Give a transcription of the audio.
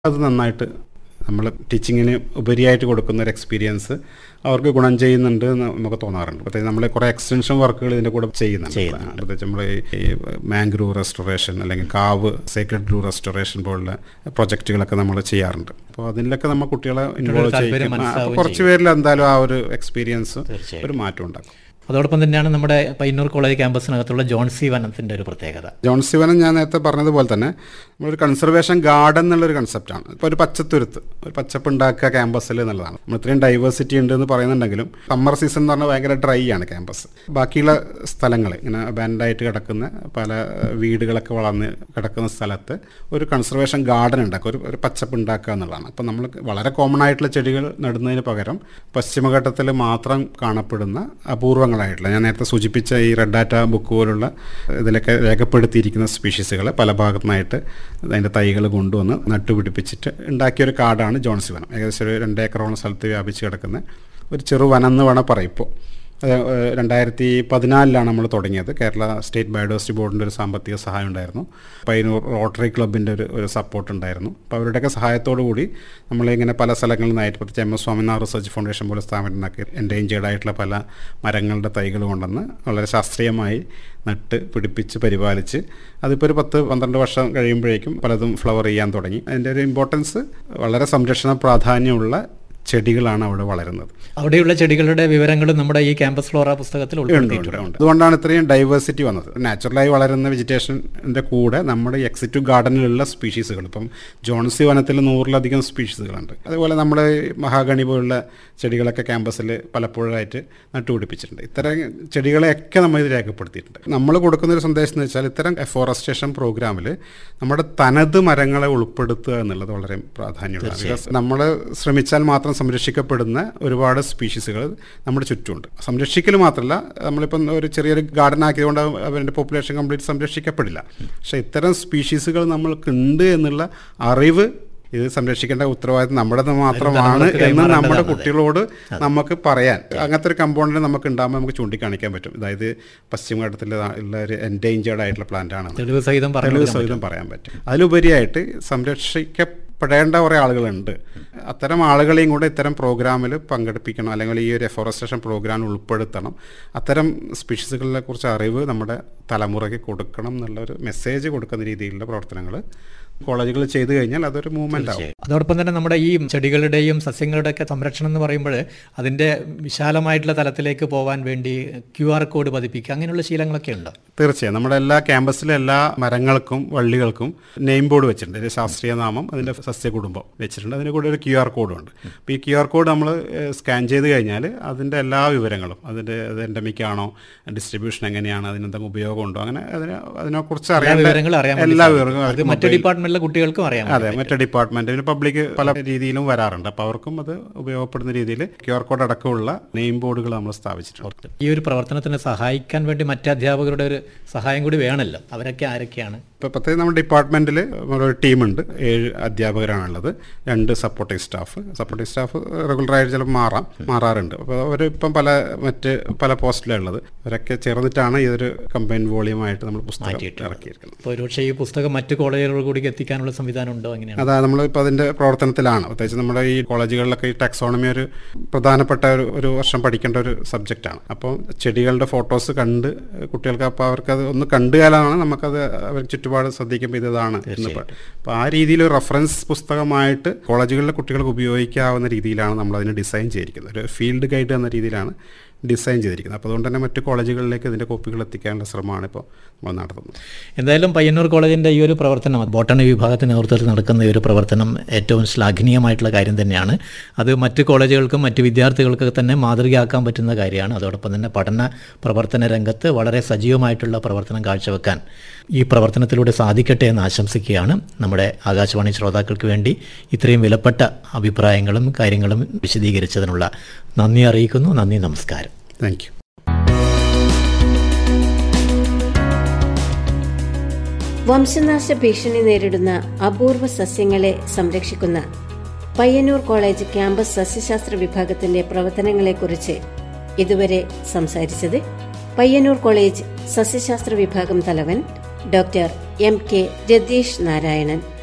അത് നന്നായിട്ട് നമ്മൾ ടീച്ചിങ്ങിന് ഉപരിയായിട്ട് കൊടുക്കുന്ന ഒരു എക്സ്പീരിയൻസ് അവർക്ക് ഗുണം ചെയ്യുന്നുണ്ട് എന്ന് നമുക്ക് തോന്നാറുണ്ട് പ്രത്യേകിച്ച് നമ്മൾ കുറേ എക്സ്റ്റൻഷൻ വർക്കുകൾ ഇതിൻ്റെ കൂടെ ചെയ്യുന്നുണ്ട് ചെയ്യുന്നുണ്ട്. പ്രത്യേകിച്ച് നമ്മൾ ഈ മാംഗ്രൂ റെസ്റ്റോറേഷൻ അല്ലെങ്കിൽ കാവ് സേക്രഡ് ഗ്രൂ റെസ്റ്റോറേഷൻ പോലുള്ള പ്രൊജക്റ്റുകളൊക്കെ നമ്മൾ ചെയ്യാറുണ്ട് അപ്പോൾ അതിലൊക്കെ നമ്മൾ കുട്ടികളെ ഇൻവോൾവ് താല്പര്യം ചെയ്യും അപ്പോൾ മനസ്സിലാവുകയും കുറച്ച് പേരിൽ എന്തായാലും ആ ഒരു എക്സ്പീരിയൻസ് തീർച്ചയായും. ഒരു മാറ്റം ഉണ്ടാക്കും അതോടൊപ്പം തന്നെയാണ് നമ്മുടെ പയ്യന്നൂർ കോളേജ് ക്യാമ്പസിനകത്തുള്ള ജോൺസി വനത്തിൻ്റെ ഒരു പ്രത്യേകത ജോൺ സിവനും ഞാൻ നേരത്തെ പറഞ്ഞതുപോലെ തന്നെ നമ്മളൊരു കൺസർവേഷൻ ഗാർഡൻ എന്നുള്ളൊരു കൺസെപ്റ്റാണ് ഇപ്പോൾ ഒരു പച്ചത്തുരുത്ത് ഒരു പച്ചപ്പ് ഉണ്ടാക്കുക ക്യാമ്പസിൽ എന്നുള്ളതാണ് നമ്മൾ ഇത്രയും ഡൈവേഴ്സിറ്റി ഉണ്ട് എന്ന് പറയുന്നുണ്ടെങ്കിലും സമ്മർ സീസൺ എന്ന് പറഞ്ഞാൽ ഭയങ്കര ഡ്രൈ ആണ് ക്യാമ്പസ് ബാക്കിയുള്ള സ്ഥലങ്ങൾ ഇങ്ങനെ അബാൻഡായിട്ട് കിടക്കുന്ന പല ഏഹ്, വീടുകളൊക്കെ വളർന്ന് കിടക്കുന്ന സ്ഥലത്ത് ഒരു കൺസർവേഷൻ ഗാർഡൻ ഉണ്ടാക്കുക ഒരു ഒരു പച്ചപ്പ് ഉണ്ടാക്കുക എന്നുള്ളതാണ് അപ്പോൾ നമ്മൾ വളരെ കോമൺ ആയിട്ടുള്ള ചെടികൾ നടുന്നതിന് പകരം പശ്ചിമഘട്ടത്തിൽ മാത്രം കാണപ്പെടുന്ന അപൂർവങ്ങളായിട്ടുള്ള ഞാൻ നേരത്തെ സൂചിപ്പിച്ച ഈ റെഡ് ഡാറ്റ ബുക്ക് പോലുള്ള ഇതിലൊക്കെ രേഖപ്പെടുത്തിയിരിക്കുന്ന സ്പീഷീസുകൾ പല ഭാഗത്തുനിന്നായിട്ട് അതിൻ്റെ തൈകൾ കൊണ്ടുവന്ന് നട്ടുപിടിപ്പിച്ചിട്ട് ഉണ്ടാക്കിയൊരു കാടാണ് ജോൺസി വനം ഏകദേശം ഒരു രണ്ട് ഏക്കറോളം സ്ഥലത്ത് വ്യാപിച്ച് കിടക്കുന്ന ഒരു ചെറു വനം എന്ന് വേണം പറയും ഇപ്പോൾ അത് ഏഹ്, രണ്ടായിരത്തി പതിനാലിലാണ് നമ്മൾ തുടങ്ങിയത് കേരള സ്റ്റേറ്റ് ബയോഡൈവേഴ്സിറ്റി ബോർഡിൻ്റെ ഒരു സാമ്പത്തിക സഹായം ഉണ്ടായിരുന്നു പയ്യന്നൂർ റോട്ടറി ക്ലബിൻ്റെ ഒരു ഒരു സപ്പോർട്ട് ഉണ്ടായിരുന്നു അപ്പോൾ അവരുടെയൊക്കെ സഹായത്തോടു കൂടി നമ്മളിങ്ങനെ പല സ്ഥലങ്ങളിൽ നിന്നായിട്ട് പ്രത്യേകിച്ച് M S Swaminathan research foundation പോലെ സ്ഥാപനത്തിനൊക്കെ എൻഡേഞ്ചേർഡ് ആയിട്ടുള്ള പല മരങ്ങളുടെ തൈകൾ കൊണ്ടുവന്ന് വളരെ ശാസ്ത്രീയമായി നട്ട് പിടിപ്പിച്ച് പരിപാലിച്ച് അതിപ്പോൾ ഒരു പത്ത് പന്ത്രണ്ട് വർഷം കഴിയുമ്പോഴേക്കും പലതും ഫ്ലവർ ചെയ്യാൻ തുടങ്ങി അതിൻ്റെ ഒരു ഇമ്പോർട്ടൻസ് വളരെ സംരക്ഷണ പ്രാധാന്യമുള്ള ചെടികളാണ് അവിടെ വളരുന്നത് അവിടെയുള്ള ചെടികളുടെ വിവരങ്ങളും നമ്മുടെ ഈ ക്യാമ്പസ് ഫ്ലോറ പുസ്തകത്തിൽ ഉണ്ട്, ഉൾപ്പെടുത്തിയിട്ടുണ്ട് ഉണ്ട്, ഉണ്ട്. അതുകൊണ്ടാണ് ഇത്രയും ഡൈവേഴ്സിറ്റി വന്നത് നാച്ചുറലായി വളരുന്ന വെജിറ്റേഷൻ്റെ കൂടെ നമ്മുടെ എക്സിറ്റീവ് ഗാർഡനിലുള്ള സ്പീഷീസുകൾ ഇപ്പം ജോൺസി വനത്തിൽ നൂറിലധികം സ്പീഷീസുകളുണ്ട് അതുപോലെ നമ്മുടെ മഹാഗണി പോലുള്ള ചെടികളൊക്കെ ക്യാമ്പസിൽ പലപ്പോഴായിട്ട് നട്ടുപിടിപ്പിച്ചിട്ടുണ്ട് ഇത്തരം ചെടികളെയൊക്കെ നമ്മൾ ഇത് രേഖപ്പെടുത്തിയിട്ടുണ്ട് നമ്മൾ കൊടുക്കുന്ന ഒരു സന്ദേശം എന്ന് വെച്ചാൽ ഇത്തരം എഫോറസ്റ്റേഷൻ പ്രോഗ്രാമിൽ നമ്മുടെ തനത് മരങ്ങളെ ഉൾപ്പെടുത്തുക എന്നുള്ളത് വളരെ പ്രാധാന്യമുള്ളതാണ് ബിക്കോസ് നമ്മൾ ശ്രമിച്ചാൽ മാത്രം സംരക്ഷിക്കപ്പെടുന്ന ഒരുപാട് സ്പീഷീസുകൾ നമ്മുടെ ചുറ്റുമുണ്ട് സംരക്ഷിക്കൽ മാത്രമല്ല നമ്മളിപ്പം ഒരു ചെറിയൊരു ഗാർഡൻ ആക്കിയതുകൊണ്ട് അവരുടെ പോപ്പുലേഷൻ കംപ്ലീറ്റ് സംരക്ഷിക്കപ്പെടില്ല പക്ഷേ ഇത്തരം സ്പീഷീസുകൾ നമ്മൾക്കുണ്ട് എന്നുള്ള അറിവ് ഇത് സംരക്ഷിക്കേണ്ട ഉത്തരവാദിത്വം നമ്മുടെ മാത്രമാണ് തലമുറക്ക് എന്ന് നമ്മുടെ കൈമാറേണ്ടതാണ്. കുട്ടികളോട് നമുക്ക് പറയാൻ അങ്ങനത്തെ ഒരു കമ്പോണന്റ് നമുക്ക് ഉണ്ടാകുമ്പോൾ നമുക്ക് ചൂണ്ടിക്കാണിക്കാൻ പറ്റും അതായത് പശ്ചിമഘട്ടത്തിൽ ഉള്ള ഒരു എൻഡേഞ്ചേർഡ് ആയിട്ടുള്ള പ്ലാന്റ് ആണ് തെളിവ് സഹിതം പറഞ്ഞു തെളിവ് സഹിതം പറയാൻ പറ്റും അതിലുപരിയായിട്ട് സംരക്ഷിക്കപ്പെടേണ്ട കുറേ ആളുകളുണ്ട് അത്തരം ആളുകളെയും കൂടെ ഇത്തരം പ്രോഗ്രാമിൽ പങ്കെടുപ്പിക്കണം അല്ലെങ്കിൽ ഈ ഒരു എഫോറസ്റ്റേഷൻ പ്രോഗ്രാമിൽ ഉൾപ്പെടുത്തണം അത്തരം സ്പീഷീസുകളെ കുറിച്ച് അറിവ് നമ്മുടെ തലമുറയ്ക്ക് കൊടുക്കണം എന്നുള്ള ഒരു മെസ്സേജ് കൊടുക്കുന്ന രീതിയിലുള്ള പ്രവർത്തനങ്ങൾ കോളേജുകൾ ചെയ്തു കഴിഞ്ഞാൽ അതൊരു മൂവ്മെൻ്റ് ആവും അതോടൊപ്പം തന്നെ നമ്മുടെ ഈ ചെടികളുടെയും സസ്യങ്ങളുടെയൊക്കെ സംരക്ഷണം എന്ന് പറയുമ്പോൾ അതിൻ്റെ വിശാലമായിട്ടുള്ള തലത്തിലേക്ക് പോകാൻ വേണ്ടി ക്യു ആർ കോഡ് പതിപ്പിക്കുക അങ്ങനെയുള്ള ശീലങ്ങളൊക്കെ ഉണ്ട് തീർച്ചയായും നമ്മുടെ എല്ലാ ക്യാമ്പസിലെ എല്ലാ മരങ്ങൾക്കും വള്ളികൾക്കും നെയിം ബോർഡ് വെച്ചിട്ടുണ്ട് ഒരു ശാസ്ത്രീയ നാമം അതിൻ്റെ സസ്യ കുടുംബം വെച്ചിട്ടുണ്ട് അതിന് കൂടെ ഒരു ക്യു ആർ കോഡും ഉണ്ട് അപ്പോൾ ഈ ക്യു ആർ കോഡ് നമ്മൾ സ്കാൻ ചെയ്ത് കഴിഞ്ഞാൽ അതിൻ്റെ എല്ലാ വിവരങ്ങളും അതിൻ്റെ അത് എൻഡമിക് ആണോ ഡിസ്ട്രിബ്യൂഷൻ എങ്ങനെയാണ് അതിനെന്തെങ്കിലും ഉപയോഗമുണ്ടോ അങ്ങനെ അതിനെ അതിനെക്കുറിച്ച് എല്ലാ അറിയാൻ വിവരങ്ങളും അറിയാൻ വേണ്ടി എല്ലാ സാധിക്കും. വിവരങ്ങളും അത് അവർക്ക് മറ്റു mobile- ഡിപ്പാർട്ട്മെന്റിലെ കുട്ടികൾക്കും അറിയാം അതെ മറ്റേ ഡിപ്പാർട്ട്മെന്റ് പിന്നെ പബ്ലിക് പല രീതിയിലും വരാറുണ്ട് അപ്പോൾ അവർക്കും അത് ഉപയോഗപ്പെടുന്ന രീതിയിൽ ക്യു ആർ കോഡ് അടക്കമുള്ള നെയിം ബോർഡുകൾ നമ്മൾ സ്ഥാപിച്ചിട്ടുണ്ട് ഈ ഒരു പ്രവർത്തനത്തിന് സഹായിക്കാൻ വേണ്ടി മറ്റ് അധ്യാപകരുടെ ഒരു സഹായം കൂടി വേണമല്ലോ അവരൊക്കെ ആരൊക്കെയാണ് ഇപ്പോൾ പ്രത്യേകം നമ്മുടെ ഡിപ്പാർട്ട്മെൻറ്റിൽ ഒരു ടീമുണ്ട് ഏഴ് അധ്യാപകരാണുള്ളത് രണ്ട് സപ്പോർട്ടിംഗ് സ്റ്റാഫ് സപ്പോർട്ടിംഗ് സ്റ്റാഫ് റെഗുലറായിട്ട് ചിലപ്പോൾ മാറാം മാറാറുണ്ട് അപ്പോൾ അവരിപ്പം പല മറ്റ് പല പോസ്റ്റിലുള്ളത് അവരൊക്കെ ചേർന്നിട്ടാണ് ഈ ഒരു കമ്പൈൻ വോളിയമായിട്ട് നമ്മൾ പുസ്തകം മാറ്റിയിട്ടുണ്ട്. ഇറക്കിയിരിക്കുന്നത് അപ്പോൾ ഒരുപക്ഷെ ഈ പുസ്തകം മറ്റു കോളേജുകൾ കൂടി എത്തിക്കാനുള്ള സംവിധാനം ഉണ്ടോ എങ്ങനെയാണ് അതാ നമ്മളിപ്പോൾ അതിൻ്റെ പ്രവർത്തനത്തിലാണ് പ്രത്യേകിച്ച് നമ്മുടെ ഈ കോളേജുകളിലൊക്കെ ഈ ടാക്സോണമി ഒരു പ്രധാനപ്പെട്ട ഒരു ഒരു വർഷം പഠിക്കേണ്ട ഒരു സബ്ജക്റ്റാണ് അപ്പോൾ ചെടികളുടെ ഫോട്ടോസ് കണ്ട് കുട്ടികൾക്ക് അപ്പോൾ അവർക്കത് ഒന്ന് കണ്ടുകാലാണ് നമുക്കത് അവർ ചുറ്റുപാട് ശ്രദ്ധിക്കുമ്പോൾ ഇതാണ് എന്ന് പ- അപ്പോൾ ആ രീതിയിൽ ഒരു റെഫറൻസ് പുസ്തകമായിട്ട് കോളേജുകളിലെ കുട്ടികൾക്ക് ഉപയോഗിക്കാവുന്ന രീതിയിലാണ് നമ്മൾ അതിനെ ഡിസൈൻ ചെയ്തിരിക്കുന്നത് ഒരു ഫീൽഡ് ഗൈഡ് എന്ന രീതിയിലാണ് ഡിസൈൻ ചെയ്തിരിക്കുന്നത് അപ്പോൾ അതുകൊണ്ട് തന്നെ മറ്റ് കോളേജുകളിലേക്ക് ഇതിൻ്റെ കോപ്പികൾ എത്തിക്കാനുള്ള ശ്രമമാണ് ഇപ്പോൾ നമ്മൾ നടത്തുന്നത് എന്തായാലും പയ്യന്നൂർ കോളേജിൻ്റെ ഈ ഒരു പ്രവർത്തനം ബോട്ടണി വിഭാഗത്തിൻ്റെ നേതൃത്വത്തിൽ നടക്കുന്ന ഈ ഒരു പ്രവർത്തനം ഏറ്റവും ശ്ലാഘനീയമായിട്ടുള്ള കാര്യം തന്നെയാണ് അത് മറ്റ് കോളേജുകൾക്കും മറ്റ് വിദ്യാർത്ഥികൾക്ക് തന്നെ മാതൃകയാക്കാൻ പറ്റുന്ന കാര്യമാണ് അതോടൊപ്പം തന്നെ പഠന പ്രവർത്തന രംഗത്ത് വളരെ സജീവമായിട്ടുള്ള പ്രവർത്തനം കാഴ്ചവെക്കാൻ ഈ പ്രവർത്തനത്തിലൂടെ സാധിക്കട്ടെ എന്ന് ആശംസിക്കുകയാണ് നമ്മുടെ ആകാശവാണി ശ്രോതാക്കൾക്ക് വേണ്ടി ഇത്രയും വിലപ്പെട്ട അഭിപ്രായങ്ങളും കാര്യങ്ങളും വിശദീകരിച്ചതിനുള്ള നന്ദി അറിയിക്കുന്നു നന്ദി നമസ്കാരം താങ്ക് യു വംശനാശ ഭീഷണി നേരിടുന്ന അപൂർവ സസ്യങ്ങളെ സംരക്ഷിക്കുന്ന പയ്യന്നൂർ കോളേജ് ക്യാമ്പസ് സസ്യശാസ്ത്ര വിഭാഗത്തിന്റെ പ്രവർത്തനങ്ങളെക്കുറിച്ച് ഇതുവരെ സംസാരിച്ചത് പയ്യന്നൂർ കോളേജ് സസ്യശാസ്ത്ര വിഭാഗം തലവൻ doctor M K Ratheesh Narayanan